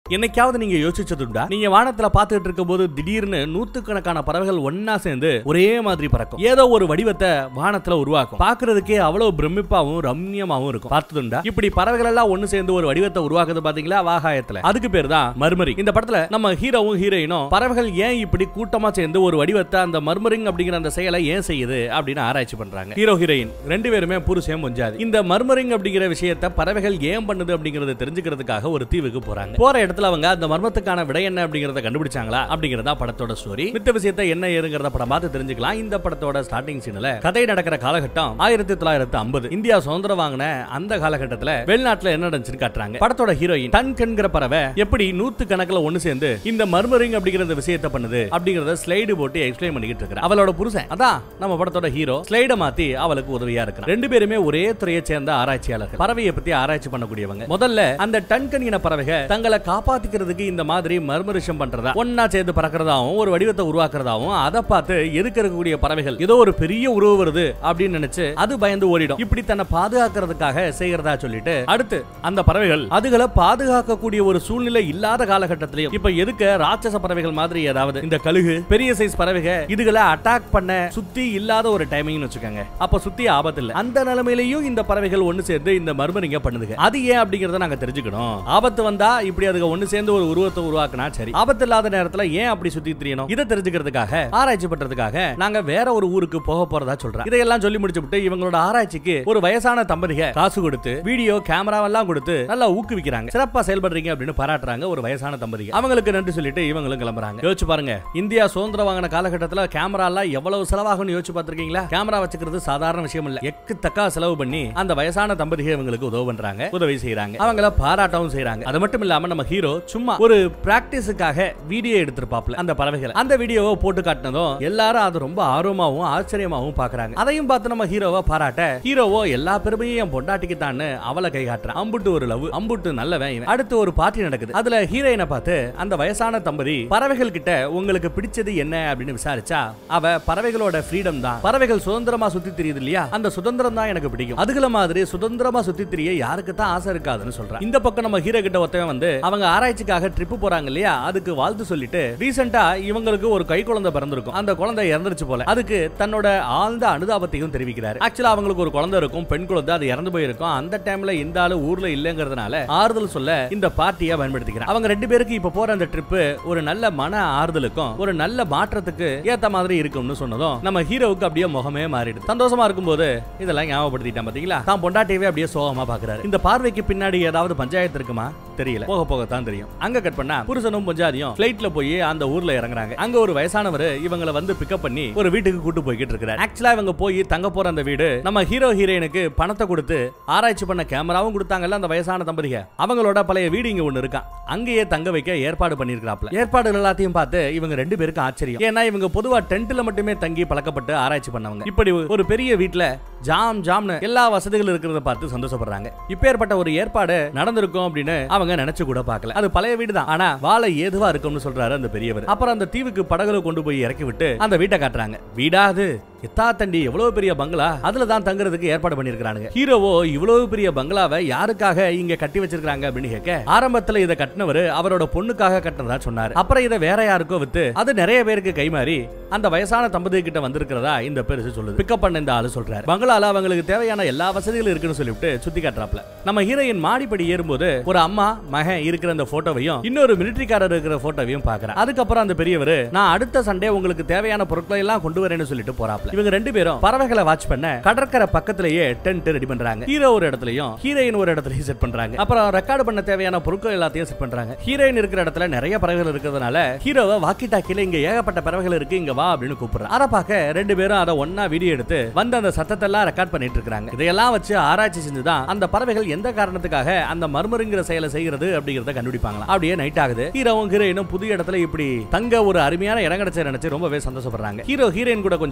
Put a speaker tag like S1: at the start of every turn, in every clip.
S1: என்னைக்காவது நீங்க யோசிச்சதுண்டா நீங்க வானத்துல பாத்துட்டு இருக்கும்போது திடீர்னு நூத்துக்கணக்கான பறவைகள் ஒன்னா சேர்ந்து ஒரே மாதிரி பறக்கும் ஏதோ ஒரு வடிவத்தை வானத்துல உருவாக்கும் பாக்குறதுக்கே அவ்வளவு பிரமிப்பாவும் ரம்யமாவும் இருக்கும் பார்த்ததுண்டா இப்படி பறவைகள் எல்லாம் ஒண்ணு சேர்ந்து ஒரு வடிவத்தை உருவாக்குது பாத்தீங்களா வாகாயத்துல அதுக்கு பேர் தான் மர்மரி இந்த படத்துல நம்ம ஹீரோவும் ஹீரோயினும் பறவைகள் ஏன் இப்படி கூட்டமா சேர்ந்து ஒரு வடிவத்தை அந்த மர்மரிங் அப்படிங்கிற அந்த செயலை ஏன் செய்யுது அப்படின்னு ஆராய்ச்சி பண்றாங்க ஹீரோ ஹீரோயின் ரெண்டு பேருமே புருஷன் பொஞ்சாதி இந்த மர்மரிங் அப்படிங்கிற விஷயத்தை பறவைகள் ஏன் பண்ணுது அப்படிங்கறத தெரிஞ்சுக்கிறதுக்காக ஒரு தீவுக்கு போறாங்க போற இடத்துல அவங்க அந்த மர்மத்துக்கான விடை என்ன அப்படிங்கறத கண்டுபிடிச்சாங்களா அப்படிங்கறதா படத்தோட ஸ்டோரி மித்த விஷயத்தை என்ன ஏறுங்கிறத படம் பார்த்து தெரிஞ்சுக்கலாம் இந்த படத்தோட ஸ்டார்டிங் சீன்ல கதை நடக்கிற காலகட்டம் ஆயிரத்தி தொள்ளாயிரத்தி ஐம்பது இந்தியா சுதந்திரம் வாங்கின அந்த காலகட்டத்துல வெளிநாட்டுல என்ன நடந்துச்சுன்னு காட்டுறாங்க படத்தோட ஹீரோயின் டன் கண்கிற பறவை எப்படி நூத்து கணக்குல ஒண்ணு சேர்ந்து இந்த மர்மரிங் அப்படிங்கிற இந்த விஷயத்தை பண்ணுது அப்படிங்கறத ஸ்லைடு போட்டு எக்ஸ்பிளைன் பண்ணிக்கிட்டு இருக்கிற அவளோட புருஷன் அதான் நம்ம படத்தோட ஹீரோ ஸ்லைட மாத்தி அவளுக்கு உதவியா இருக்கு ரெண்டு பேருமே ஒரே துறையை சேர்ந்த ஆராய்ச்சியாளர்கள் பறவையை பத்தி ஆராய்ச்சி பண்ணக்கூடியவங்க முதல்ல அந்த டன்கன் இன பறவைகள் தங்களை காப்பாத்திக்கிறதுக்கு இந்த மாதிரி மர்மரிஷம் பண்றதா ஒன்னா சேர்ந்து பறக்கிறதாவும் ஒரு வடிவத்தை உருவாக்குறதாவும் அதை பார்த்து எதுக்கு இருக்கக்கூடிய பறவைகள் ஏதோ ஒரு பெரிய உருவம் வருது அப்படின்னு நினைச்சு அது பயந்து ஓடிடும் இப்படி தன்னை பாதுகாக்கிறதுக்காக செய்யறதா சொல்லிட்டு அடுத்து அந்த பறவைகள் அதுகளை பாதுகாக்கக்கூடிய ஒரு சூழ்நிலை இல்லாத காலகட்டத்திலையும் இப்ப எதுக்கு ராட்சச பறவைகள் மாதிரி ஏதாவது இந்த கழுகு பெரிய சைஸ் பறவைகள் இதுகளை அட்டாக் பண்ண சுத்தி இல்லாத ஒரு டைமிங் வச்சுக்கோங்க அப்ப சுத்தி ஆபத்து இல்ல அந்த நிலைமையிலையும் இந்த பறவைகள் ஒண்ணு சேர்ந்து இந்த மர்மரிங்க பண்ணுதுங்க அது ஏன் அப்படிங்கறத நாங்க தெரிஞ்சுக்கணும் ஆபத்து வந்தா இப்படி அதுங்க ஒண்ணு சேர்ந்து ஒரு உருவத்தை உருவாக்குனா சரி ஆபத்து இல்லாத நேரத்துல ஏன் அப்படி சுத்தி திரியணும் இதை தெரிஞ்சுக்கிறதுக்காக ஆராய்ச்சி பண்றதுக்காக நாங்க வேற ஒரு ஊருக்கு போக போறதா சொல்றோம் இதையெல்லாம் சொல்லி முடிச்சு விட்டு இவங்களோட ஆராய்ச்சிக்கு ஒரு வயசான தம்பதிக காசு கொடுத்து வீடியோ கேமராவெல்லாம் கொடுத்து நல்லா ஊக்குவிக்கிறாங்க சிறப்பா செயல்படுறீங்க அப்படின்னு பாராட்டுறாங்க ஒரு வயசான தம்பதிக அவங்களுக்கு நன்றி சொல்லிட்டு இவங்களும் கிளம்புறாங்க யோசிச்சு பாருங்க இந்தியா சுதந்திரம் வாங்கின காலகட்டத்துல கேமரா எல்லாம் எவ்வளவு செலவாகும்னு யோசிச்சு பார்த்திருக்கீங்களா கேமரா வச்சுக்கிறது சாதாரண விஷயம் இல்ல எக்குத்தக்கா செலவு பண்ணி அந்த வயசான தம்பதிகள் இவங்களுக்கு உதவி பண்றாங்க உதவி செய்யறாங்க அவங்கள பாராட்டவும் செய்யறாங்க அது மட்டும் இல்லாம நம்ம ஹீரோ சும்மா ஒரு பிராக்டிஸுக்காக வீடியோ எடுத்திருப்பாப்ல அந்த பறவைகள் அந்த வீடியோவை போட்டு காட்டினதும் எல்லாரும் அது ரொம்ப ஆர்வமாவும் ஆச்சரியமாவும் பாக்குறாங்க அதையும் பார்த்து நம்ம ஹீரோவை பாராட்ட ஹீரோவோ எல்லா பெருமையும் என் பொண்டாட்டிக்கு தான் அவளை கை காட்டுறான் அம்புட்டு ஒரு லவ் அம்புட்டு நல்லவன் இவன். அடுத்து ஒரு பார்ட்டி நடக்குது அதுல ஹீரோயினை பார்த்து அந்த வயசான தம்பதி பறவைகள் கிட்ட உங்களுக்கு பிடிச்சது என்ன அப்படின்னு விசாரிச்சா அவ பறவைகளோட ஃப்ரீடம் தான் பறவைகள் சுதந்திரமா சுத்தி தெரியுது இல்லையா அந்த சுதந்திரம் தான் எனக்கு பிடிக்கும் அதுகள மாதிரி சுதந்திரமா சுத்தி தெரிய யாருக்கு தான் ஆசை இருக்காதுன்னு சொல்றான் இந்த பக்கம் நம்ம ஹீரோ கிட்ட ஒருத்தவன் வந்து அவங்க ஆராய்ச்சிக்காக ட்ரிப் போறாங்க இல்லையா அதுக்கு வாழ்த்து சொல்லிட்டு ரீசெண்டா இவங்களுக்கு ஒரு கை குழந்தை பிறந்திருக்கும் அந்த குழந்தை இறந்துருச்சு போல அதுக்கு தன்னோட ஆழ்ந்த அனுதாபத்தையும் தெரிவிக்கிறாரு ஆக்சுவலா அவங்களுக்கு ஒரு குழந்தை இருக்கும் பெண் குழந்தை அது இறந்து போயிருக்கும் அந்த டைம்ல இந்த ஆளு ஊர்ல இல்லங்கிறதுனால ஆறுதல் சொல்ல இந்த பார்ட்டியை பயன்படுத்திக்கிறாங்க அவங்க ரெண்டு பேருக்கு இப்ப போற அந்த ட்ரிப் ஒரு நல்ல மன ஆறுதலுக்கும் ஒரு நல்ல மாற்றத்துக்கு ஏத்த மாதிரி இருக்கும்னு சொன்னதும் நம்ம ஹீரோவுக்கு அப்படியே முகமே மாறிடுது சந்தோஷமா இருக்கும்போது இதெல்லாம் ஞாபகப்படுத்திட்டான் பாத்தீங்களா தான் பொண்டாட்டியவே அப்படியே சோகமா பாக்குறாரு இந்த பார்வைக்கு பின்னாடி ஏதாவது பஞ்சாயத்து இருக்குமா தெரியல போக போக தான் தெரியும் அங்க கட் பண்ணா புருஷனும் பொஞ்சாதியும் பிளைட்ல போய் அந்த ஊர்ல இறங்குறாங்க அங்க ஒரு வயசானவர் இவங்களை வந்து பிக்கப் பண்ணி ஒரு வீட்டுக்கு கூட்டு போய்கிட்டு இருக்காரு ஆக்சுவலா இவங்க போய் தங்க போற அந்த வீடு நம்ம ஹீரோ ஹீரோயினுக்கு பணத்தை கொடுத்து ஆராய்ச்சி பண்ண கேமராவும் கொடுத்தாங்கல்ல அந்த வயசான தம்பதிக அவங்களோட பழைய வீடு இங்க ஒண்ணு இருக்கா அங்கேயே தங்க வைக்க ஏற்பாடு பண்ணிருக்காப்ல ஏற்பாடுகள் எல்லாத்தையும் பார்த்து இவங்க ரெண்டு பேருக்கும் ஆச்சரியம் ஏன்னா இவங்க பொதுவா டென்ட்ல மட்டுமே தங்கி பழக்கப்பட்டு ஆராய்ச்சி பண்ணவங்க இப்படி ஒரு பெரிய வீட்ல ஜாம் ஜாம்னு எல்லா வசதிகளும் இருக்கிறத பார்த்து சந்தோஷப்படுறாங்க இப்பேற்பட்ட ஒரு ஏற்பாடு நடந்திருக்கும் அப்படின்னு அவங்க நினைச்சு கூட பார்க்கல அது பழைய வீடு தான் ஆனா வாழ ஏதுவா இருக்கும்னு சொல்றாரு அந்த பெரியவர் அப்புறம் அந்த தீவுக்கு படகுல கொண்டு போய் இறக்கி விட்டு அந்த வீட்டை காட்டுறாங்க வீடா அது எத்தா தண்டி எவ்வளவு பெரிய பங்களா அதுல தான் தங்குறதுக்கு ஏற்பாடு பண்ணிருக்கானுங்க ஹீரோவோ இவ்வளவு பெரிய பங்களாவை யாருக்காக இங்க கட்டி வச்சிருக்காங்க அப்படின்னு கேட்க ஆரம்பத்துல இதை கட்டினவர் அவரோட பொண்ணுக்காக கட்டினதா சொன்னாரு அப்புறம் இதை வேற யாருக்கோ வித்து அது நிறைய பேருக்கு கைமாறி அந்த வயசான தம்பதி கிட்ட வந்திருக்கிறதா இந்த பெருசு சொல்லுது பிக்கப் பண்ண இந்த ஆளு சொல்றாரு பங்களால அவங்களுக்கு தேவையான எல்லா வசதிகளும் இருக்குன்னு சொல்லிவிட்டு சுத்தி காட்டுறாப்ல நம்ம ஹீரோயின் மாடிப்படி ஏறும்போது ஒரு அம்மா மகன் இருக்கிற அந்த போட்டோவையும் இன்னொரு மிலிட்டரிக்காரர் இருக்கிற போட்டோவையும் பாக்குறேன் அதுக்கப்புறம் அந்த பெரியவர் நான் அடுத்த சண்டே உங்களுக்கு தேவையான பொருட்களை எல்லாம் கொண்டு வரேன்னு சொல்லிட்டு போறாப்ல இவங்க ரெண்டு பேரும் பறவைகளை வாட்ச் பண்ண கடற்கரை பக்கத்திலேயே டென்ட் ரெடி பண்றாங்க ஹீரோ ஒரு இடத்துலயும் ஹீரோயின் ஒரு இடத்துலயும் செட் பண்றாங்க அப்புறம் ரெக்கார்டு பண்ண தேவையான பொருட்கள் எல்லாத்தையும் செட் பண்றாங்க ஹீரோயின் இருக்கிற இடத்துல நிறைய பறவைகள் இருக்கிறதுனால ஹீரோவை வாக்கி டாக்கில இங்க ஏகப்பட்ட பறவைகள் இருக்கு இங்க வா அப்படின்னு கூப்பிடுறாங்க அதை பார்க்க ரெண்டு பேரும் அதை ஒன்னா வீடியோ எடுத்து வந்து அந்த சத்தத்தை எல்லாம் ரெக்கார்ட் பண்ணிட்டு இருக்காங்க இதையெல்லாம் வச்சு ஆராய்ச்சி செஞ்சுதான் அந்த பறவைகள் எந்த காரணத்துக்காக அந்த மர்மருங்கிற செயலை செய்கிறது அப்படிங்கறத கண்டுபிடிப்பாங்களா அப்படியே நைட் ஆகுது ஹீரோவும் ஹீரோயினும் புது இடத்துல இப்படி தங்க ஒரு அருமையான இடம் கிடைச்ச நினைச்சு ரொம்பவே சந்தோஷப்படுறாங்க ஹீரோ ஹீரோயின் கூட கொஞ்சம்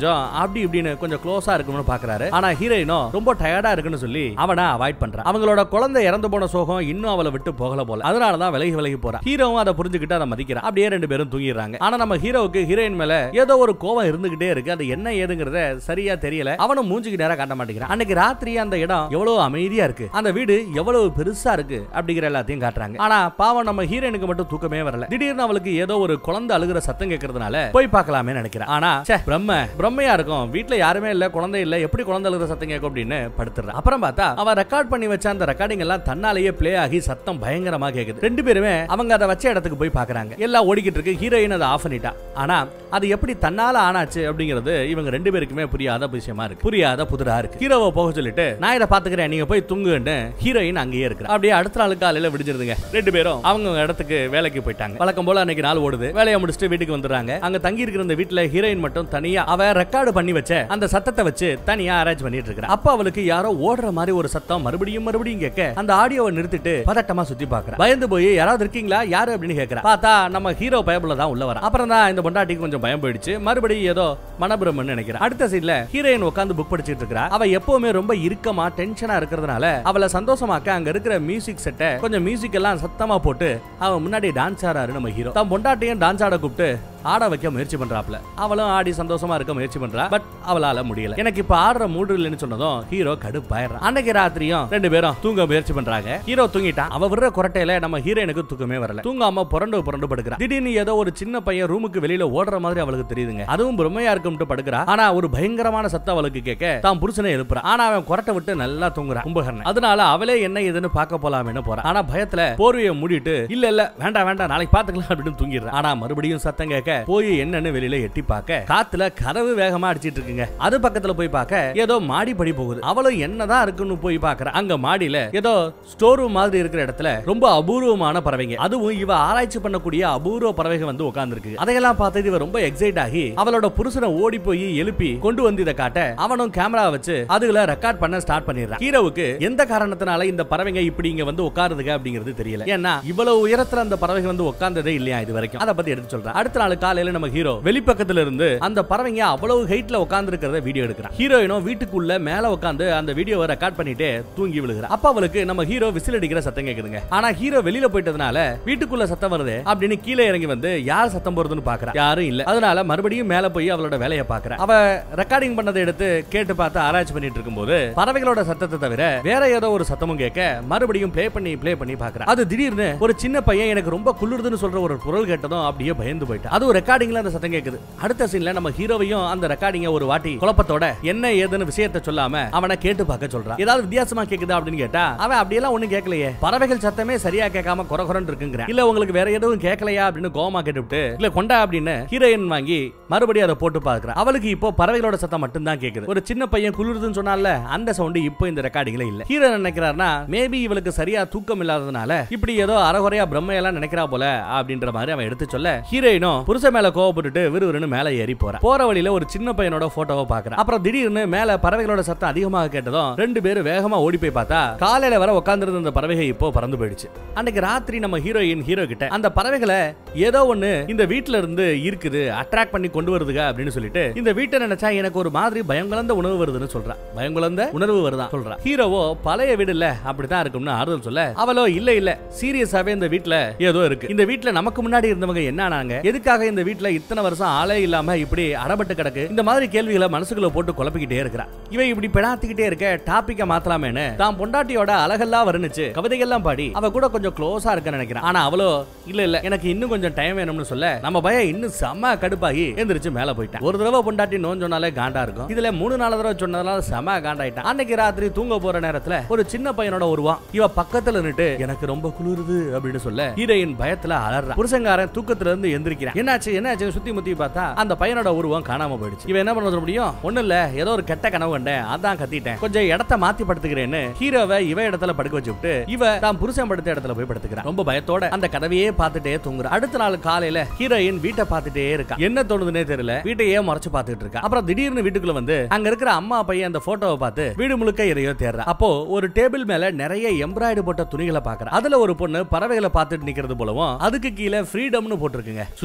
S1: அப்படி இப்படின்னு கொஞ்சம் க்ளோஸா இருக்கணும்னு பாக்குறாரு ஆனா ஹீரோயினோ ரொம்ப டயர்டா இருக்குன்னு சொல்லி அவனை அவாய்ட் பண்றான் அவங்களோட குழந்தை இறந்து போன சோகம் இன்னும் அவளை விட்டு போகல போல அதனாலதான் விலகி விலகி போறான் ஹீரோவும் அதை புரிஞ்சுக்கிட்டு அதை மதிக்கிறான் அப்படியே ரெண்டு பேரும் தூங்கிடுறாங்க ஆனா நம்ம ஹீரோவுக்கு ஹீரோயின் மேல ஏதோ ஒரு கோவம் இருந்துகிட்டே இருக்கு அது என்ன ஏதுங்கிறத சரியா தெரியல அவனும் மூஞ்சுக்கு நேரா காட்ட மாட்டேங்கிறான் அன்னைக்கு ராத்திரி அந்த இடம் எவ்வளவு அமைதியா இருக்கு அந்த வீடு எவ்வளவு பெருசா இருக்கு அப்படிங்கிற எல்லாத்தையும் காட்டுறாங்க ஆனா பாவம் நம்ம ஹீரோயினுக்கு மட்டும் தூக்கமே வரல திடீர்னு அவளுக்கு ஏதோ ஒரு குழந்தை அழுகுற சத்தம் கேட்கறதுனால போய் பார்க்கலாமே நினைக்கிறேன் ஆனா ச்சே, பிரம்ம பிரம்மையா இருக்கும் வீட்ல யாருமே இல்ல குழந்தை இல்ல எப்படி குழந்தை அழுகுற சத்தம் கேட்கும் அப்படின்னு படுத்துறான் அப்புறம் பார்த்தா அவ ரெக்கார்ட் பண்ணி வச்ச அந்த ரெக்கார்டிங் எல்லாம் தன்னாலேயே ப்ளே ஆகி சத்தம் பயங்கரமா கேக்குது ரெண்டு பேருமே அவங்க அதை வச்ச இடத்துக்கு போய் பார்க்கறாங்க எல்லாம் ஓடிக்கிட்டு இருக்கு ஹீரோயின் அதை ஆஃப் பண்ணிட்டா ஆனா அது எப்படி தன்னால ஆனாச்சு அப்படிங்கிறது இவங்க ரெண்டு பேருக்குமே புரியாத விஷயமா இருக்கு புரியாத புதுரா இருக்கு ஹீரோவை போக சொல்லிட்டு நான் இதை பாத்துக்கிறேன் நீங்க போய் தூங்குன்னு ஹீரோயின் அங்கேயே இருக்கிறா அப்படியே அடுத்த நாள் காலையில விடிஞ்சிருதுங்க ரெண்டு பேரும் அவங்க இடத்துக்கு வேலைக்கு போயிட்டாங்க வழக்கம் போல அன்னைக்கு நாள் ஓடுது வேலையை முடிச்சுட்டு வீட்டுக்கு வந்துடுறாங்க அங்க தங்கி இருக்கிற இந்த வீட்டுல ஹீரோயின் மட்டும் தனியா அவ ரெக்கார்டு பண்ணி வச்ச அந்த சத்தத்தை வச்சு தனியா அரேஞ்ச் பண்ணிட்டு இருக்கா அப்ப அவளுக்கு யாரோ ஓடுற மாதிரி ஒரு சத்தம் மறுபடியும் மறுபடியும் கேட்க அந்த ஆடியோவை நிறுத்திட்டு பதட்டமா சுத்தி பாக்குறா பயந்து போய் யாராவது இருக்கீங்களா யாரு அப்படின்னு கேக்குறா பார்த்தா நம்ம ஹீரோ பயபுல தான் உள்ள வர அப்புறம் தான் இந்த பொண்டாட்டிக்கு கொஞ்சம் பயம் போயிடுச்சு மறுபடியும் ஏதோ மனபிரமன் நினைக்கிறேன் அடுத்த சீட்ல ஹீரோயின் உட்காந்து புக் படிச்சிட்டு இருக்கா அவ எப்பவுமே ரொம்ப இறுக்கமா டென்ஷனா இருக்கிறதுனால அவளை சந்தோஷமாக்க அங்க இருக்கிற மியூசிக் செட்டை கொஞ்சம் மியூசிக் எல்லாம் சத்தமா போட்டு அவன் முன்னாடி டான்ஸ் ஆறாரு நம்ம ஹீரோ தன் பொண்டாட்டியும் டான்ஸ் ஆட கூப்பிட்டு ஆட வைக்க முயற்சி பண்றாப்ல அவளும் ஆடி சந்தோஷமா இருக்க முயற்சி பண்றா பட் அவளால முடியல எனக்கு இப்ப ஆடுற மூடு இல்லைன்னு சொன்னதும் ஹீரோ கடுப்பாயிடுறான் அன்னைக்கு ராத்திரியும் ரெண்டு பேரும் தூங்க முயற்சி பண்றாங்க ஹீரோ தூங்கிட்டான் அவ விடுற குரட்டையில நம்ம ஹீரோயினுக்கு தூக்கமே வரல தூங்காம புரண்டு புரண்டு படுக்கிறா திடீர்னு ஏதோ ஒரு சின்ன பையன் ரூமுக்கு வெளியில ஓடுற மாதிரி அவளுக்கு தெரியுதுங்க அதுவும் பிரம்மையா இருக்கும்ட்டு படுக்கிறா ஆனா ஒரு பயங்கரமான சத்தம் அவளுக்கு கேட்க தான் புருஷனை எழுப்புறா ஆனா அவன் குரட்டை விட்டு நல்லா தூங்குறான் கும்பகர்ணன் அதனால அவளே என்ன ஏதுன்னு பார்க்க போலாமேன்னு போறான் ஆனா பயத்துல போர்வையை மூடிட்டு இல்ல இல்ல வேண்டாம் வேண்டாம் நாளைக்கு பாத்துக்கலாம் அப்படின்னு தூங்கிடுறான் ஆனா மறுபடியும் சத்தம் கேட்க போய் என்னன்னு வெளியில எட்டி பார்க்க காத்துல கதவு வேகமா அடிச்சிட்டு இருக்குங்க அது பக்கத்துல போய் பார்க்க ஏதோ மாடி படி போகுது அவளும் என்னதான் இருக்குன்னு போய் பார்க்கற அங்க மாடியில ஏதோ ஸ்டோர் ரூம் மாதிரி இருக்கிற இடத்துல ரொம்ப அபூர்வமான பறவைங்க அதுவும் இவ ஆராய்ச்சி பண்ணக்கூடிய அபூர்வ பறவைகள் வந்து உட்கார்ந்துருக்கு அதையெல்லாம் பார்த்து இவ ரொம்ப எக்ஸைட் ஆகி அவளோட புருஷனை ஓடி போய் எழுப்பி கொண்டு வந்து இதை காட்ட அவனும் கேமரா வச்சு அதுல ரெக்கார்ட் பண்ண ஸ்டார்ட் பண்ணிடுறான் ஹீரோவுக்கு எந்த காரணத்தினால இந்த பறவைங்க இப்படி இங்க வந்து உட்காருதுங்க அப்படிங்கிறது தெரியல ஏன்னா இவ்வளவு உயரத்துல அந்த பறவைகள் வந்து உட்கார்ந்ததே இல்லையா இது வரைக்கும் அதை பத்தி எடுத்து சொல்றேன் அடுத்த நாள் காலையில நம்ம ஹீரோ வெளிப்பக்கத்துல இருந்து அந்த பறவைங்க அவ்வளவு ஹைட்ல உட்கார்ந்து இருக்கிறத வீடியோ எடுக்கிறான் ஹீரோயினும் வீட்டுக்குள்ள மேல உட்கார்ந்து அந்த வீடியோவை ரெக்கார்ட் பண்ணிட்டு தூங்கி விழுகிறா அப்ப அவளுக்கு நம்ம ஹீரோ விசில் அடிக்கிற சத்தம் கேக்குதுங்க ஆனா ஹீரோ வெளியில போயிட்டதுனால வீட்டுக்குள்ள சத்தம் வருது அப்படின்னு கீழே இறங்கி வந்து யார் சத்தம் போறதுன்னு பாக்குறா யாரும் இல்ல அதனால மறுபடியும் மேல போய் அவளோட வேலையை பாக்குறா அவ ரெக்கார்டிங் பண்ணதை எடுத்து கேட்டு பார்த்து ஆராய்ச்சி பண்ணிட்டு இருக்கும்போது பறவைகளோட சத்தத்தை தவிர வேற ஏதோ ஒரு சத்தமும் கேட்க மறுபடியும் ப்ளே பண்ணி ப்ளே பண்ணி பாக்குறா அது திடீர்னு ஒரு சின்ன பையன் எனக்கு ரொம்ப குளிருதுன்னு சொல்ற ஒரு குரல் கேட்டதும் அப்படியே பயந்து போயிட்டான் அது ரெக்கார்டிங்ல அந்த சத்தம் கேக்குது அடுத்த சீன்ல நம்ம ஹீரோவையும் அந்த ரெக்கார்டிங்க ஒரு வாட்டி குழப்பத்தோட என்ன ஏதுன்னு விஷயத்தை சொல்லாம அவனை கேட்டு பார்க்க சொல்றான் ஏதாவது வித்தியாசமா கேக்குதா அப்படின்னு கேட்டா அவன் அப்படியெல்லாம் ஒண்ணும் கேட்கலையே பறவைகள் சத்தமே சரியா கேட்காம குறை குறைன்னு இருக்குங்கிறான் இல்ல உங்களுக்கு வேற எதுவும் கேட்கலையா அப்படின்னு கோமா கேட்டுவிட்டு இல்ல கொண்டா அப்படின்னு ஹீரோயின் வாங்கி மறுபடியும் அதை போட்டு பார்க்கறான் அவளுக்கு இப்போ பறவைகளோட சத்தம் மட்டும் தான் கேக்குது ஒரு சின்ன பையன் குளிருதுன்னு சொன்னால அந்த சவுண்ட் இப்போ இந்த ரெக்கார்டிங்ல இல்ல ஹீரோ நினைக்கிறாருன்னா மேபி இவளுக்கு சரியா தூக்கம் இல்லாததுனால இப்படி ஏதோ அறகுறையா பிரம்மையெல்லாம் நினைக்கிறா போல அப்படின்ற மாதிரி அவன் எடுத்து சொல்ல ஹீரோயினும் புருஷ மேல கோவப்பட்டுட்டு விறுவிறுன்னு மேல ஏறி போறான் போற வழியில ஒரு சின்ன பையனோட போட்டோவை பாக்குறான் அப்புறம் திடீர்னு மேல பறவைகளோட சத்தம் அதிகமாக கேட்டதும் ரெண்டு பேரும் வேகமா ஓடி போய் பார்த்தா காலையில வர உட்கார்ந்திருந்த அந்த பறவைகள் இப்போ பறந்து போயிடுச்சு அன்னைக்கு ராத்திரி நம்ம ஹீரோயின் ஹீரோ கிட்ட அந்த பறவைகளை ஏதோ ஒண்ணு இந்த வீட்ல இருந்து இருக்குது அட்ராக்ட் பண்ணி கொண்டு வருதுங்க அப்படின்னு சொல்லிட்டு இந்த வீட்டை நினைச்சா எனக்கு ஒரு மாதிரி பயங்கலந்த உணவு வருதுன்னு சொல்றா பயங்கலந்த உணர்வு வருதான் சொல்றா ஹீரோவோ பழைய வீடு இல்ல அப்படித்தான் இருக்கும்னு ஆறுதல் சொல்ல அவளோ இல்ல இல்ல சீரியஸாவே இந்த வீட்ல ஏதோ இருக்கு இந்த வீட்ல நமக்கு முன்னாடி இருந்தவங்க என்ன ஆனாங்க எதுக்காக இந்த வீட்ல இத்தனை வருஷம் ஆளே இல்லாம இப்படி அறப்பட்டு கிடக்கு இந்த மாதிரி கேள்விகளை மனசுக்குள்ள போட்டு குழப்பிக்கிட்டே இருக்கிறா இவன் இப்படி பெணாத்திக்கிட்டே இருக்க டாபிக்க மாத்தலாமேன்னு தான் பொண்டாட்டியோட அழகெல்லாம் வருணுச்சு கவிதைகள்லாம் பாடி அவ கூட கொஞ்சம் க்ளோஸா இருக்க நினைக்கிறான் ஆனா அவளோ இல்ல இல்ல எனக்கு இன்னும் கொஞ்சம் டைம் வேணும்னு சொல்ல நம்ம பையன் இன்னும் செம்ம கடுப்பாகி எந்திரிச்சு மேல போயிட்டான் ஒரு தடவை பொண்டாட்டி நோன் சொன்னாலே காண்டா இருக்கும் இதுல மூணு நாலு தடவை சொன்னதுனால செம காண்டாயிட்டான் அன்னைக்கு ராத்திரி தூங்க போற நேரத்துல ஒரு சின்ன பையனோட உருவான் இவ பக்கத்துல நின்னுட்டு எனக்கு ரொம்ப குளிருது அப்படின்னு சொல்ல ஹீரோயின் பயத்துல அலறா புருஷங்காரன் தூக்கத்துல இருந்து எந்திரிக்கிறான் என்னாச்சு என்னாச்சு சுத்தி முத்தி பார்த்தா அந்த பையனோட உருவம் காணாம போயிடுச்சு இவன் என்ன பண்ண சொல்ல முடியும் ஒண்ணு இல்ல ஏதோ ஒரு கெட்ட கனவு கண்டேன் அதான் கத்திட்டேன் கொஞ்சம் இடத்த மாத்தி படுத்துக்கிறேன்னு ஹீரோவை இவ இடத்துல படுக்க வச்சு விட்டு இவ தான் புருஷன் படுத்த இடத்துல போய் படுத்துக்கிறான் ரொம்ப பயத்தோட அந்த கதவையே பார்த்துட்டே தூங்குறா அடுத்த நாள் காலையில ஹீரோயின் வீட்டை பார்த்துட்டே இருக்கா என்ன தோணுதுன்னே தெரியல வீட்டையே மறைச்சு பார்த்துட்டு இருக்கா அப்புறம் திடீர்னு வீட்டுக்குள்ள வந்து அங்க இருக்கிற அம்மா பையன் அந்த போட்டோவை பார்த்து வீடு முழுக்க எதையோ தேடுறா அப்போ ஒரு டேபிள் மேல நிறைய எம்ப்ராய்டு போட்ட துணிகளை பாக்குறா அதுல ஒரு பொண்ணு பறவைகளை பார்த்துட்டு நிக்கிறது போலவும் அதுக்கு கீழே ஃப்ரீடம்னு போட்டிருக்குங்க சுதந்திரம்னு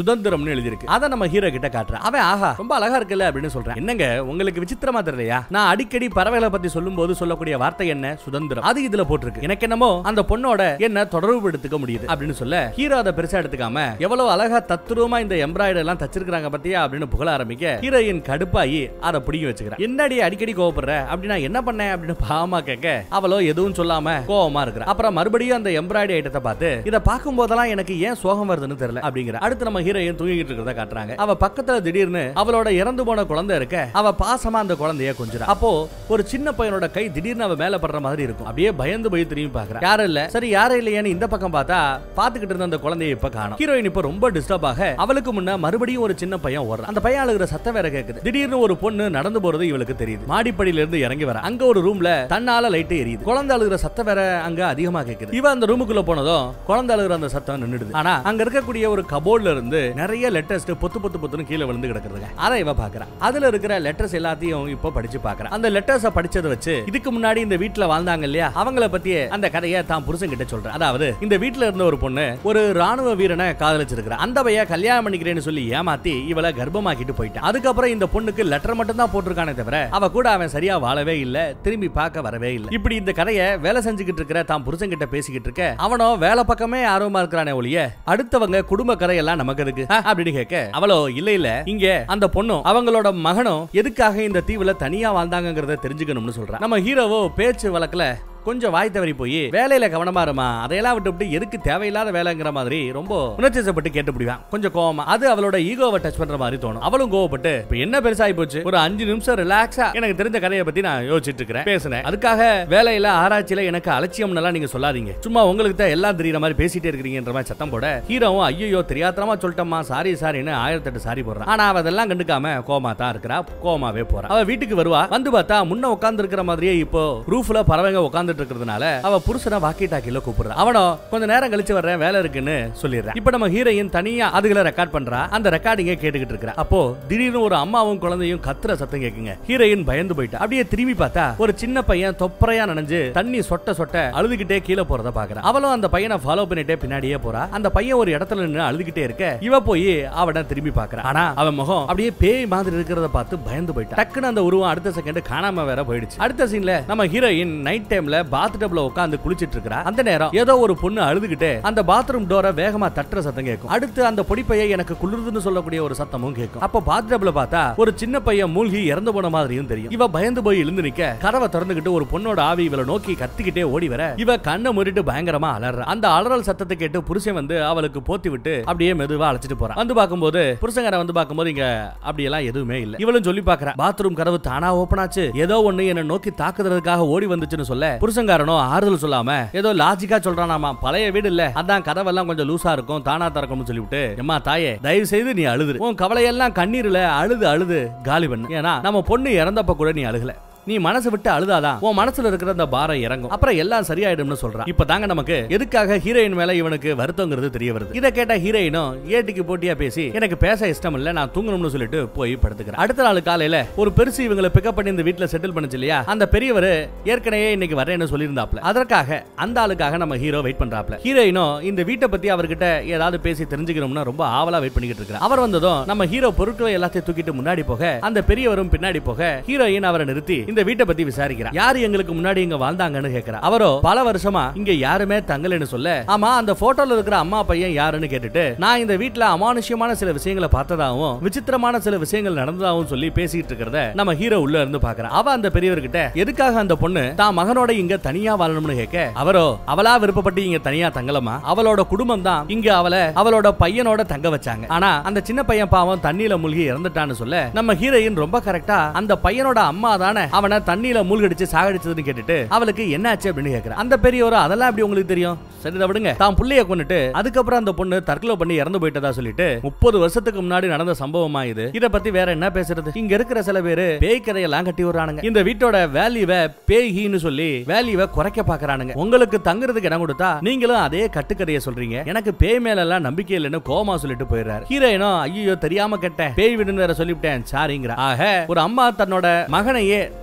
S1: விசித்திரம்னு எழுதியிருக்கு அதை நம்ம ஹீரோ கிட்ட காட்டுறேன் அவன் ஆஹா ரொம்ப அழகா இருக்குல்ல அப்படின்னு சொல்றேன் என்னங்க உங்களுக்கு விசித்திரமா தெரியலையா நான் அடிக்கடி பறவைகளை பத்தி சொல்லும்போது சொல்லக்கூடிய வார்த்தை என்ன சுதந்திரம் அது இதுல போட்டிருக்கு எனக்கு என்னமோ அந்த பொண்ணோட என்ன தொடர்பு எடுத்துக்க முடியுது அப்படின்னு சொல்ல ஹீரோ அதை பெருசா எடுத்துக்காம எவ்வளவு அழகா தத்துரூபமா இந்த எம்ப்ராய்டரி எல்லாம் தச்சிருக்காங்க பத்தியா அப்படின்னு புகழ ஆரம்பிக்க ஹீரோயின் கடுப்பாயி அதை பிடிங்கி வச்சுக்கிறேன் என்னடி அடிக்கடி கோவப்படுற அப்படின்னா என்ன பண்ணேன் அப்படின்னு பாவமா கேட்க அவளோ எதுவும் சொல்லாம கோவமா இருக்கிற அப்புறம் மறுபடியும் அந்த எம்ப்ராய்டரி ஐட்டத்தை பார்த்து இதை பார்க்கும் போதெல்லாம் எனக்கு ஏன் சோகம் வருதுன்னு தெரியல அப்படிங்கிற அடுத்து நம்ம ஹீரோயின் தூங்கிட்டு இருக்கிறத காட்டுறாங்க அவ பக்கத்துல திடீர்னு அவளோட இறந்து போன குழந்தை இருக்க அவ பாசமா அந்த குழந்தைய கொஞ்சம் அப்போ ஒரு சின்ன பையனோட கை திடீர்னு அவ மேல படுற மாதிரி இருக்கும் அப்படியே பயந்து போய் திரும்பி பாக்குறா யாரும் இல்ல சரி யாரும் இல்லையான்னு இந்த பக்கம் பார்த்தா பாத்துக்கிட்டு இருந்த அந்த குழந்தைய இப்ப காணும் ஹீரோயின் இப்ப ரொம்ப டிஸ்டர்ப் ஆக அவளுக்கு முன்ன மறுபடியும் ஒரு சின்ன பையன் ஓடுறான் அந்த பையன் அழுகிற சத்தம் வேற கேக்குது திடீர்னு ஒரு பொண்ணு நடந்து போறது இவளுக்கு தெரியுது மாடிப்படியில இருந்து இறங்கி வர அங்க ஒரு ரூம்ல தன்னால லைட் எரியுது குழந்தை அழுகிற சத்தம் வேற அங்க அதிகமா கேக்குது இவ அந்த ரூமுக்குள்ள போனதும் குழந்தை அழுகிற அந்த சத்தம் நின்னுடுது ஆனா அங்க இருக்கக்கூடிய ஒரு கபோர்ட்ல இருந்து நிறைய லெட்டர்ஸ் பொத்து பொத்து பொத்துன்னு கீழே விழுந்து கிடக்குதுங்க அதை இவ பாக்குறா அதுல இருக்கிற லெட்டர்ஸ் எல்லாத்தையும் இப்போ படிச்சு பாக்குறா அந்த லெட்டர்ஸ படிச்சதை வச்சு இதுக்கு முன்னாடி இந்த வீட்ல வாழ்ந்தாங்க இல்லையா அவங்கள பத்தியே அந்த கதையை தான் புருஷன் கிட்ட சொல்றேன் அதாவது இந்த வீட்ல இருந்த ஒரு பொண்ணு ஒரு ராணுவ வீரனை காதலிச்சிருக்கிறா அந்த பையன் கல்யாணம் பண்ணிக்கிறேன்னு சொல்லி ஏமாத்தி இவளை கர்ப்பமாக்கிட்டு போயிட்டான் அதுக்கப்புறம் இந்த பொண்ணுக்கு லெட்டர் மட்டும் தான் போட்டிருக்கானே தவிர அவ கூட அவன் சரியா வாழவே இல்ல திரும்பி பார்க்க வரவே இல்ல இப்படி இந்த கதையை வேலை செஞ்சுக்கிட்டு இருக்கிற தான் புருஷன் கிட்ட பேசிக்கிட்டு இருக்க அவனோ வேலை பக்கமே ஆர்வமா இருக்கிறானே ஒழிய அடுத்தவங்க குடும்ப கதையெல்லாம் நமக்கு எதுக்கு ஆ, அப்படின்னு கேட்க அவளோ இல்ல இல்ல இங்க அந்த பொண்ணும் அவங்களோட மகனும் எதுக்காக இந்த தீவுல தனியா வாழ்ந்தாங்கங்கறத தெரிஞ்சுக்கணும்னு சொல்றான் நம்ம ஹீரோவோ பேச்சு வழக்குல கொஞ்சம் வாய் தவறி போய் வேலையில கவனமா இருமா அதையெல்லாம் விட்டு விட்டு எதுக்கு தேவையில்லாத வேலைங்கிற மாதிரி ரொம்ப உணர்ச்சிசப்பட்டு கேட்டு பிடிவான் கொஞ்சம் கோவமா அது அவளோட ஈகோவை டச் பண்ற மாதிரி தோணும் அவளும் கோவப்பட்டு இப்ப என்ன பெருசாகி போச்சு ஒரு அஞ்சு நிமிஷம் ரிலாக்ஸா எனக்கு தெரிஞ்ச கதையை பத்தி நான் யோசிச்சுட்டு இருக்கிறேன் பேசுனேன் அதுக்காக வேலையில ஆராய்ச்சியில எனக்கு அலட்சியம் எல்லாம் நீங்க சொல்லாதீங்க சும்மா உங்களுக்கு தான் எல்லாம் தெரியுற மாதிரி பேசிட்டே இருக்கிறீங்கன்ற மாதிரி சத்தம் போட ஹீரோவும் ஐயோ தெரியாத்தனமா சொல்லிட்டோமா சாரி சாரின்னு ஆயிரத்தெட்டு சாரி போடுறான் ஆனா அவ அதெல்லாம் கண்டுக்காம கோமா தான் இருக்கிறா கோமாவே போறா அவ வீட்டுக்கு வருவா வந்து பார்த்தா முன்ன உட்கார்ந்து இருக்கிற மாதிரியே இப்போ ரூஃப்ல பறவைங்க உட்கார்ந்துட்டு இருக்கிறதுனால அவ புருஷனை வாக்கி டாக்கில கூப்பிடுறா அவனோ கொஞ்ச நேரம் கழிச்சு வர்றேன் வேலை இருக்குன்னு சொல்லிடுறா இப்ப நம்ம ஹீரோயின் தனியா அதுகளை ரெக்கார்ட் பண்றா அந்த ரெக்கார்டிங்க கேட்டுக்கிட்டு இருக்கிறா அப்போ திடீர்னு ஒரு அம்மாவும் குழந்தையும் கத்துற சத்தம் கேக்குங்க ஹீரோயின் பயந்து போயிட்டா அப்படியே திரும்பி பார்த்தா ஒரு சின்ன பையன் தொப்பரையா நனைஞ்சு தண்ணி சொட்ட சொட்ட அழுதுகிட்டே கீழே போறத பாக்குறா அவளும் அந்த பையனை ஃபாலோ பண்ணிட்டே பின்னாடியே போறா அந்த பையன் ஒரு இடத்துல நின்று அழுதுகிட்டே இருக்க இவ போய் அவன திரும்பி பாக்குறா ஆனா அவன் முகம் அப்படியே பேய் மாதிரி இருக்கிறத பார்த்து பயந்து போயிட்டா டக்குன்னு அந்த உருவம் அடுத்த செகண்ட் காணாம வேற போயிடுச்சு அடுத்த சீன்ல நம்ம ஹீரோயின் நைட் டைம்ல பாத் டப்ல உட்கார்ந்து குளிச்சிட்டு இருக்கா அந்த நேரம் ஏதோ ஒரு பொண்ணு அழுதுகிட்டே அந்த பாத்ரூம் டோரை வேகமா தட்டுற சத்தம் கேட்கும் அடுத்து அந்த பொடிப்பைய எனக்கு குளிர்துன்னு சொல்லக்கூடிய ஒரு சத்தமும் கேட்கும் அப்போ பாத் டப்ல பார்த்தா ஒரு சின்ன பையன் மூழ்கி இறந்து போன மாதிரியும் தெரியும் இவ பயந்து போய் எழுந்து நிக்க கதவை திறந்துகிட்டு ஒரு பொண்ணோட ஆவி இவளை நோக்கி கத்திக்கிட்டே ஓடி வர இவ கண்ணை மூடிட்டு பயங்கரமா அலற அந்த அலறல் சத்தத்தை கேட்டு புருஷன் வந்து அவளுக்கு போத்தி விட்டு அப்படியே மெதுவா அழைச்சிட்டு போறான் வந்து பார்க்கும்போது புருஷங்கார வந்து பார்க்கும்போது இங்க அப்படி எல்லாம் எதுவுமே இல்ல இவளும் சொல்லி பாக்குறா பாத்ரூம் கதவு தானா ஓபன் ஆச்சு ஏதோ ஒண்ணு என்ன நோக்கி தாக்குறதுக்காக ஓடி வந்துச்சுன்னு சொல்ல புருஷங்காரனோ ஆறுதல் சொல்லாம ஏதோ லாஜிக்கா சொல்றானாமா பழைய வீடு இல்ல அதான் கதவெல்லாம் கொஞ்சம் லூசா இருக்கும் தானா திறக்கும்னு சொல்லிவிட்டு எம்மா தாயே தயவு செய்து நீ அழுது உன் கவலையெல்லாம் கண்ணீர்ல அழுது அழுது காலி பண்ணு ஏன்னா நம்ம பொண்ணு இறந்தப்ப கூட நீ அழுகல நீ மனசு விட்டு அழுதாதான் உன் மனசுல இருக்கிற அந்த பாரம் இறங்கும் அப்புறம் எல்லாம் சரியாயிடும்னு சொல்றான் இப்ப தாங்க நமக்கு எதுக்காக ஹீரோயின் மேல இவனுக்கு வருத்தங்கிறது தெரிய வருது இதை கேட்ட ஹீரோயினும் ஏட்டிக்கு போட்டியா பேசி எனக்கு பேச இஷ்டம் இல்ல நான் தூங்கணும்னு சொல்லிட்டு போய் படுத்துக்கிறேன் அடுத்த நாள் காலையில ஒரு பெருசு இவங்களை பிக்கப் பண்ணி இந்த வீட்ல செட்டில் பண்ணுச்சு இல்லையா அந்த பெரியவர் ஏற்கனவே இன்னைக்கு வரேன்னு சொல்லியிருந்தாப்ல அதற்காக அந்த ஆளுக்காக நம்ம ஹீரோ வெயிட் பண்றாப்ல ஹீரோயினும் இந்த வீட்டை பத்தி அவர்கிட்ட ஏதாவது பேசி தெரிஞ்சுக்கணும்னு ரொம்ப ஆவலா வெயிட் பண்ணிக்கிட்டு இருக்கிறார் அவர் வந்ததும் நம்ம ஹீரோ பொருட்களை எல்லாத்தையும் தூக்கிட்டு முன்னாடி போக அந்த பெரியவரும் பின்னாடி போக ஹீரோயின் அவரை நிறுத்தி இந்த வீட்டை பத்தி விசாரிக்கிறா யாரு எங்களுக்கு முன்னாடி இங்க வாழ்ந்தாங்கன்னு கேக்குறா அவரோ பல வருஷமா இங்க யாருமே தங்கலன்னு சொல்ல ஆமா அந்த போட்டோல இருக்கிற அம்மா பையன் யாருன்னு கேட்டுட்டு நான் இந்த வீட்ல அமானுஷ்யமான சில விஷயங்களை பார்த்ததாகவும் விசித்திரமான சில விஷயங்கள் நடந்ததாகவும் சொல்லி பேசிட்டு இருக்கிறத நம்ம ஹீரோ உள்ள இருந்து பாக்குறா அவ அந்த பெரியவர்கிட்ட எதுக்காக அந்த பொண்ணு தான் மகனோட இங்க தனியா வாழணும்னு கேட்க அவரோ அவளா விருப்பப்பட்டு இங்க தனியா தங்கலமா அவளோட குடும்பம் தான் இங்க அவளை அவளோட பையனோட தங்க வச்சாங்க ஆனா அந்த சின்ன பையன் பாவம் தண்ணியில மூழ்கி இறந்துட்டான்னு சொல்ல நம்ம ஹீரோயின் ரொம்ப கரெக்டா அந்த பையனோட அம்மா தானே அவனை தண்ணியில மூழ்கடிச்சு சாகடிச்சதுன்னு கேட்டுட்டு அவளுக்கு என்னாச்சு அப்படின்னு கேக்குறா அந்த பெரியவரோ அதெல்லாம் எப்படி உங்களுக்கு தெரியும் சரி இதை விடுங்க தான் புள்ளைய கொண்டுட்டு அதுக்கப்புறம் அந்த பொண்ணு தற்கொலை பண்ணி இறந்து போயிட்டதா சொல்லிட்டு முப்பது வருஷத்துக்கு முன்னாடி நடந்த சம்பவமா இது இத பத்தி வேற என்ன பேசுறது இங்க இருக்கிற சில பேரு பேய் கதையெல்லாம் கட்டி விடுறானுங்க இந்த வீட்டோட வேல்யூவை பேய்கின்னு சொல்லி வேல்யூவை குறைக்க பாக்குறானுங்க உங்களுக்கு தங்குறதுக்கு இடம் கொடுத்தா நீங்களும் அதே கட்டுக்கதையை சொல்றீங்க எனக்கு பேய் மேல எல்லாம் நம்பிக்கை இல்லைன்னு கோமா சொல்லிட்டு போயிடுறாரு ஹீரோயினும் ஐயோ தெரியாம கேட்டேன் பேய் விடுன்னு வேற சொல்லிவிட்டேன் சாரிங்கிற ஆக ஒரு அம்மா தன்னோட மகனையே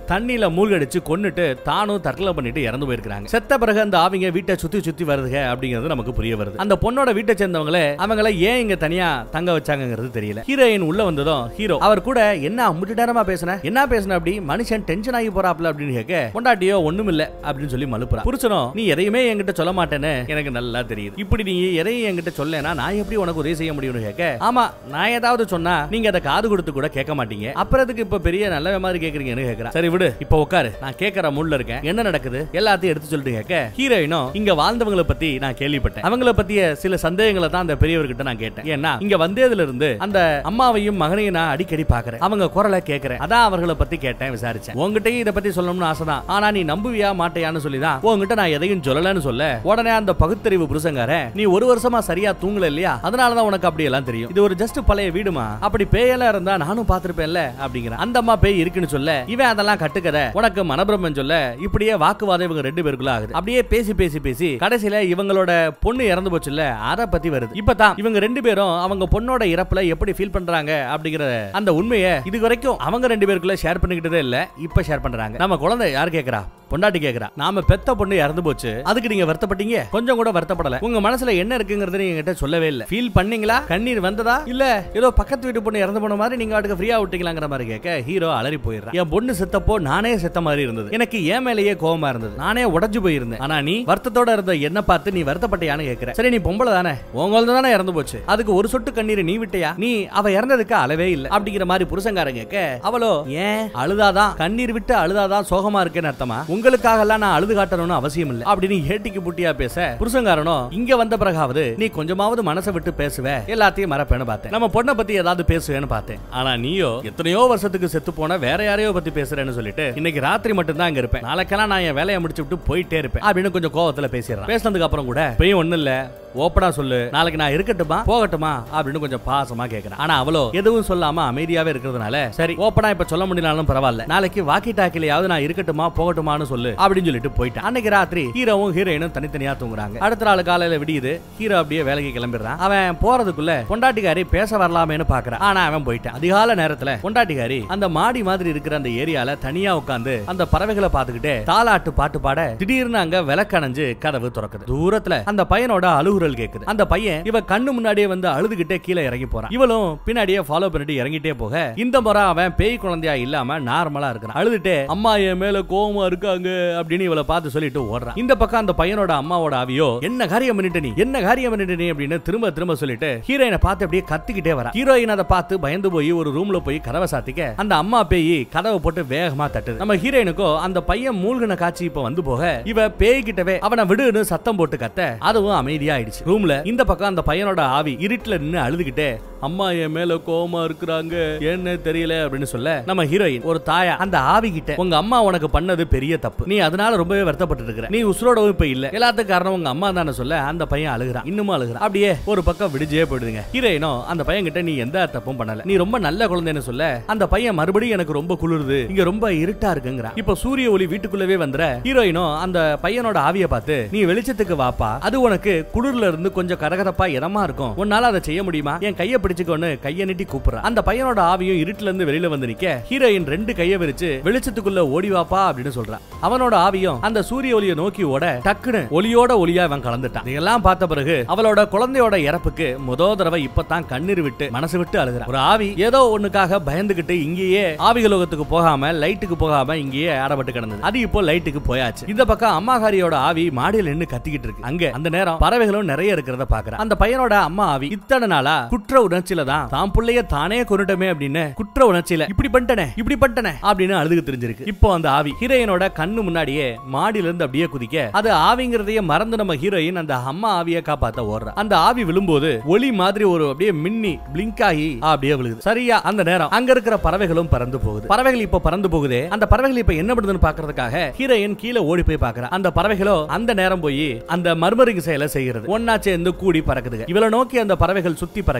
S1: தண்ணியில மூழ்கடிச்சு கொன்னுட்டு தானும் தற்கொலை பண்ணிட்டு இறந்து போயிருக்காங்க செத்த பிறகு அந்த ஆவிங்க வீட்டை சுத்தி சுத்தி வருதுக அப்படிங்கிறது நமக்கு புரிய வருது அந்த பொண்ணோட வீட்டை சேர்ந்தவங்களே அவங்கள ஏன் இங்க தனியா தங்க வச்சாங்கங்கிறது தெரியல ஹீரோயின் உள்ள வந்ததும் ஹீரோ அவர் கூட என்ன அம்புட்டு நேரமா பேசுன என்ன பேசுன அப்படி மனுஷன் டென்ஷன் ஆகி போறாப்ல அப்படின்னு கேட்க பொண்டாட்டியோ ஒண்ணும் இல்ல அப்படின்னு சொல்லி மலுப்புறா புருஷனோ நீ எதையுமே என்கிட்ட சொல்ல மாட்டேன்னு எனக்கு நல்லா தெரியுது இப்படி நீ எதையும் என்கிட்ட சொல்லனா நான் எப்படி உனக்கு உதவி செய்ய முடியும்னு கேட்க ஆமா நான் ஏதாவது சொன்னா நீங்க அதை காது கொடுத்து கூட கேட்க மாட்டீங்க அப்புறத்துக்கு இப்ப பெரிய நல்ல மாதிரி கேக்குறீங்கன்னு கேக்குறா சரி விடு இப்ப உட்காரு நான் கேக்குற முள்ள இருக்கேன் என்ன நடக்குது எல்லாத்தையும் எடுத்து சொல்லிட்டு கேட்க ஹீரோயினும் இங்க வாழ்ந்தவங்கள பத்தி நான் கேள்விப்பட்டேன் அவங்கள பத்திய சில சந்தேகங்களை தான் அந்த பெரியவர்கிட்ட நான் கேட்டேன் ஏன்னா இங்க வந்ததுல இருந்து அந்த அம்மாவையும் மகனையும் நான் அடிக்கடி பாக்குறேன் அவங்க குரலை கேக்குறேன் அதான் அவர்களை பத்தி கேட்டேன் விசாரிச்சேன் உங்ககிட்டயும் இதை பத்தி சொல்லணும்னு ஆசைதான் ஆனா நீ நம்புவியா மாட்டையான்னு சொல்லிதான் உங்ககிட்ட நான் எதையும் சொல்லலன்னு சொல்ல உடனே அந்த பகுத்தறிவு புருஷங்கார நீ ஒரு வருஷமா சரியா தூங்கல இல்லையா அதனாலதான் உனக்கு அப்படி எல்லாம் தெரியும் இது ஒரு ஜஸ்ட் பழைய வீடுமா அப்படி பேயெல்லாம் இருந்தா நானும் பாத்திருப்பேன்ல அப்படிங்கிற அந்த அம்மா பேய் இருக்குன்னு சொல்ல இவன் அதெல்லாம் கட்டுக்கத உனக்கு மனபிரமன் சொல்ல இப்படியே வாக்குவாதம் இவங்க ரெண்டு பேருக்குள்ள ஆகுது அப்படியே பேசி பேசி பேசி கடைசியில இவங்களோட பொண்ணு இறந்து போச்சுல்ல அத பத்தி வருது இப்பதான் இவங்க ரெண்டு பேரும் அவங்க பொண்ணோட இறப்புல எப்படி ஃபீல் பண்றாங்க அப்படிங்கிற அந்த உண்மையை இது வரைக்கும் அவங்க ரெண்டு பேருக்குள்ள ஷேர் பண்ணிக்கிட்டதே இல்ல இப்ப ஷேர் பண்றாங்க நம்ம குழந்தை யார் கேக்குறா பொண்டாட்டி கேக்குறா நாம பெத்த பொண்ணு இறந்து போச்சு அதுக்கு நீங்க வருத்தப்பட்டீங்க கொஞ்சம் கூட வருத்தப்படல உங்க மனசுல என்ன இருக்குங்கிறது நீங்க என்கிட்ட சொல்லவே இல்ல ஃபீல் பண்ணீங்களா கண்ணீர் வந்ததா இல்ல ஏதோ பக்கத்து வீட்டு பொண்ணு இறந்து போன மாதிரி நீங்க வாட்டுக்கு ஃப்ரீயா விட்டீங்களாங்கிற மாதிரி கேட்க ஹீரோ அலறி போயிடுறா என் பொண்ணு செத்தப்போ நானே செத்த மாதிரி இருந்தது எனக்கு ஏன் மேலேயே கோவமா இருந்தது நானே உடஞ்சு போயிருந்தேன் ஆனா நீ வருத்தத்தோட இருந்த என்ன பார்த்து நீ வருத்தப்பட்டியான்னு கேக்குற சரி நீ பொம்பளை தானே உங்க குழந்தை தானே இறந்து போச்சு அதுக்கு ஒரு சொட்டு கண்ணீர் நீ விட்டியா நீ அவ இறந்ததுக்கு அளவே இல்ல அப்படிங்கிற மாதிரி புருஷங்காரன் கேட்க அவளோ ஏன் அழுதாதான் கண்ணீர் விட்டு அழுதாதான் சோகமா இருக்கேன்னு அர்த்தமா உங்களுக்காக எல்லாம் நான் அழுது காட்டணும்னு அவசியம் இல்ல அப்படின்னு ஏட்டிக்கு புட்டியா பேச புருஷங்காரனோ இங்க வந்த பிறகாவது நீ கொஞ்சமாவது மனசை விட்டு பேசுவ எல்லாத்தையும் மறப்பேன்னு பார்த்தேன் நம்ம பொண்ணை பத்தி ஏதாவது பேசுவேன்னு பார்த்தேன் ஆனா நீயோ எத்தனையோ வருஷத்துக்கு செத்து போன வேற யாரையோ பத்தி பேசுறேன்னு சொல்லிட்டு இன்னைக்கு ராத்திரி மட்டும் தான் இங்க இருப்பேன் நாளைக்கெல்லாம் நான் என் வேலையை முடிச்சு விட்டு போயிட்டே இருப்பேன் அப்படின்னு கொஞ்சம் கோவத்துல பேசிடுறான் பேசினதுக்கு அப்புறம் கூட பெயும் ஒண்ணு இல்ல ஓப்பனா சொல்லு நாளைக்கு நான் இருக்கட்டுமா போகட்டுமா அப்படின்னு கொஞ்சம் பாசமா கேக்குறேன் ஆனா அவளோ எதுவும் சொல்லாம அமைதியாவே இருக்கிறதுனால சரி ஓப்பனா இப்ப சொல்ல முடியலாலும் பரவாயில்ல நாளைக்கு வாக்கி டாக்கிலையாவது நான் இருக்கட்டுமா போகட்டுமான்னு சொல்லு அப்படின்னு சொல்லிட்டு போயிட்டேன் அன்னைக்கு ராத்திரி ஹீரோவும் ஹீரோயினும் தனித்தனியா தூங்குறாங்க அடுத்த நாள் காலையில விடியுது ஹீரோ அப்படியே வேலைக்கு கிளம்பிடுறான் அவன் போறதுக்குள்ள பொண்டாட்டிக்காரி பேச வரலாமேன்னு பாக்குறான் ஆனா அவன் போயிட்டான் அதிகால நேரத்துல பொண்டாட்டிக்காரி அந்த மாடி மாதிரி இருக்கிற அந்த ஏரியால தனியா உட்காந்து அந்த பறவைகளை பாத்துக்கிட்டே தாலாட்டு பாட்டு பாட திடீர்னு அங்க விளக்கணைஞ்சு கதவு திறக்குது தூரத்துல அந்த பையனோட அழுகுரல் கேக்குது அந்த பையன் இவ கண்ணு முன்னாடியே வந்து அழுதுகிட்டே கீழே இறங்கி போறான் இவளும் பின்னாடியே ஃபாலோ பண்ணிட்டு இறங்கிட்டே போக இந்த முறை அவன் பேய் குழந்தையா இல்லாம நார்மலா இருக்கிறான் அழுதுட்டே அம்மா என் மேல கோவமா இருக்காங்க அப்படின்னு இவளை பார்த்து சொல்லிட்டு ஓடுறான் இந்த பக்கம் அந்த பையனோட அம்மாவோட ஆவியோ என்ன காரியம் பண்ணிட்டு நீ என்ன காரியம் பண்ணிட்டு நீ அப்படின்னு திரும்ப திரும்ப சொல்லிட்டு ஹீரோயினை பார்த்து அப்படியே கத்திக்கிட்டே வரா ஹீரோயின் அதை பார்த்து பயந்து போய் ஒரு ரூம்ல போய் கதவை சாத்திக்க அந்த அம்மா பேய் கதவை போட்டு வேகமா தட்டுது நம்ம ஹீரோயினுக்கோ அந்த பையன் மூழ்கின காட்சி இப்ப வந்து போக இவ பேய் கிட்டவே அவனை விடுன்னு சத்தம் போட்டு கத்த அதுவும் அமைதியா ஆயிடுச்சு ரூம்ல இந்த பக்கம் அந்த பையனோட ஆவி இருட்டுல நின்னு அழுதுகிட்டே அம்மா என் மேல கோவமா இருக்கிறாங்க என்ன தெரியல அப்படின்னு சொல்ல நம்ம ஹீரோயின் ஒரு தாயா அந்த ஆவி கிட்ட உங்க அம்மா உனக்கு பண்ணது பெரிய தப்பு நீ அதனால ரொம்பவே வருத்தப்பட்டு இருக்கிற நீ உசுரோடவும் இப்ப இல்ல எல்லாத்துக்கும் காரணம் உங்க அம்மா தானே சொல்ல அந்த பையன் அழுகுறான் இன்னுமும் அழுகுறான் அப்படியே ஒரு பக்கம் விடிஞ்சே போயிடுதுங்க ஹீரோயினும் அந்த பையன் கிட்ட நீ எந்த தப்பும் பண்ணல நீ ரொம்ப நல்ல குழந்தைன்னு சொல்ல அந்த பையன் மறுபடியும் எனக்கு ரொம்ப குளிருது இங்க ரொம்ப இருட்டா இருக்குங்கிறான் இப்ப சூரிய ஒளி வீட்டுக்குள்ளவே வந்துற ஹீரோயினும் அந்த பையனோட ஆவிய பார்த்து நீ வெளிச்சத்துக்கு வாப்பா அது உனக்கு குளிர்ல இருந்து கொஞ்சம் கரகரப்பா இதமா இருக்கும் உன்னால அதை செய்ய முடியுமா என் கைய பிடிச்சுக்கோன்னு கைய நீட்டி கூப்பிடுறான் அந்த பையனோட ஆவியும் இருட்டுல இருந்து வெளியில வந்து நிக்க ஹீரோயின் ரெண்டு கைய விரிச்சு வெளிச்சத்துக்குள்ள ஓடி வாப்பா அப்படின்னு சொல்றான் அவனோட ஆவியும் அந்த சூரிய ஒளியை நோக்கி ஓட டக்குன்னு ஒளியோட ஒளியா அவன் கலந்துட்டான் இதெல்லாம் பார்த்த பிறகு அவளோட குழந்தையோட இறப்புக்கு முத தடவை இப்பதான் கண்ணீர் விட்டு மனசு விட்டு அழுகிறான் ஒரு ஆவி ஏதோ ஒண்ணுக்காக பயந்துகிட்டு இங்கேயே ஆவிகலோகத்துக்கு போகாம லைட்டுக்கு போகாம இங்கேயே ஆடப்பட்டு கிடந்தது அது இப்போ லைட்டுக்கு போயாச்சு இந்த பக்கம் அம்மாகாரியோட ஆவி மாடியில நின்னு கத்திக்கிட்டு இருக்கு அங்க அந்த நேரம் பறவைகளும் நிறைய இருக்கிறத பாக்குறேன் அந்த பையனோட அம்மா ஆவி இத்தனை நாளா குற்ற உணர்ச்சியில தான் தான் பிள்ளைய தானே கொண்டுட்டமே அப்படின்னு குற்ற உணர்ச்சியில இப்படி பண்ணிட்டனே இப்படி பண்ணிட்டனே அப்படின்னு அழுது தெரிஞ்சிருக்கு இப்போ அந்த ஆவி ஹீரோயினோட கண்ணு முன்னாடியே மாடியில இருந்து அப்படியே குதிக்க அது ஆவிங்கிறதையே மறந்து நம்ம ஹீரோயின் அந்த அம்மா ஆவியை காப்பாத்த ஓடுறா அந்த ஆவி விழும்போது ஒளி மாதிரி ஒரு அப்படியே மின்னி பிளிங்க் ஆகி அப்படியே விழுகுது சரியா அந்த நேரம் அங்க இருக்கிற பறவைகளும் பறந்து போகுது பறவைகள் இப்ப பறந்து போகுதே அந்த பறவைகள் இப்ப என்ன பண்ணுதுன்னு பாக்குறதுக்காக ஹீரோயின் கீழே ஓடி போய் பாக்குறா அந்த பறவைகளோ அந்த நேரம் போய் அந்த மர்மரிங் செயலை செய்கிறது ஒன்னா சேர்ந்து கூடி பறக்குது இவளை நோக்கி அந்த பறவைகள் சுத்தி பறக்க இப்ப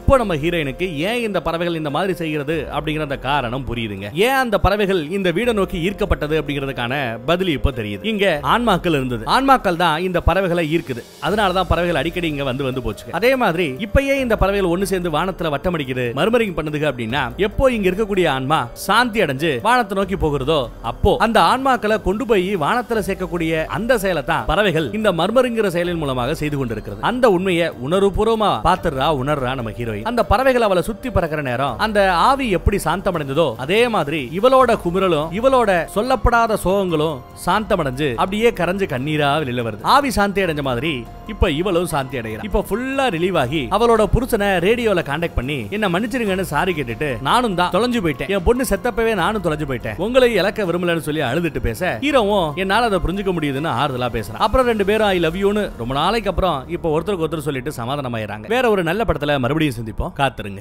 S1: இப்போ நம்ம ஹீரோயினுக்கு ஏன் இந்த பறவைகள் இந்த மாதிரி செய்கிறது அப்படிங்கிற அந்த காரணம் புரியுதுங்க ஏன் அந்த பறவைகள் இந்த வீடை நோக்கி ஈர்க்கப்பட்டது அப்படிங்கிறதுக்கான பதில் இப்போ தெரியுது இங்க ஆன்மாக்கள் இருந்தது ஆன்மாக்கள் தான் இந்த பறவைகளை ஈர்க்குது அதனால தான் பறவைகள் அடிக்கடி இங்க வந்து வந்து போச்சு அதே மாதிரி இப்பயே இந்த பறவைகள் ஒண்ணு சேர்ந்து வானத்துல வட்டமடிக்குது மர்மரிங் பண்ணுதுங்க அப்படின்னா எப்போ இங்க இருக்கக்கூடிய ஆன்மா சாந்தி அடைஞ்சு வானத்தை நோக்கி போகிறதோ அப்போ அந்த ஆன்மாக்களை கொண்டு போய் வானத்துல சேர்க்கக்கூடிய அந்த செயலை தான் பறவைகள் இந்த மர்மருங்கிற செயலின் மூலமாக செய்து கொண்டிருக்கிறது அந்த உண்மையை உணர்வுபூர்வமா பாத்துறா உணர்றா நம்ம ஹீரோயின் அந்த பறவைகள் அவளை சுத்தி பறக்கிற நேரம் அந்த ஆவி எப்படி சாந்தமடைந்ததோ அதே மாதிரி இவளோட குமுறலும் இவளோட சொல்லப்படாத சோகங்களும் சாந்தமடைஞ்சு அப்படியே கரைஞ்சு கண்ணீரா வெளியில வருது ஆவி சாந்தி அடைஞ்ச மாதிரி இப்ப இவளும் சாந்தி அடைகிறா இப்ப ஃபுல்லா ரிலீவ் ஆகி அவளோட புருஷனை ரேடியோல கான்டாக்ட் பண்ணி என்ன மன்னிச்சிருங்கன்னு சாரி கேட்டுட்டு நானும் தான் தொலைஞ்சு போயிட்டேன் என் பொண்ணு செத்தப்பவே நானும் தொலைஞ்சு போயிட்டேன் உங்களை இழக்க விரும்பலன்னு சொல்லி அழுதுட்டு பேச ஹீரோவும் என்னால அதை புரிஞ்சுக்க முடியுதுன்னு ஆறுதலா பேசுறான் அப்புறம் ரெண்டு பேரும் ஐ லவ் யூன்னு ரொம்ப நாளைக்கு அப்புறம் இப்ப ஒருத்தருக்கு ஒருத்தர் சொல்லிட்டு சமாதானமாயிராங்க வேற ஒரு நல்ல படத்துல மறுபடியும் சந்திப்போம் காத்துருங்க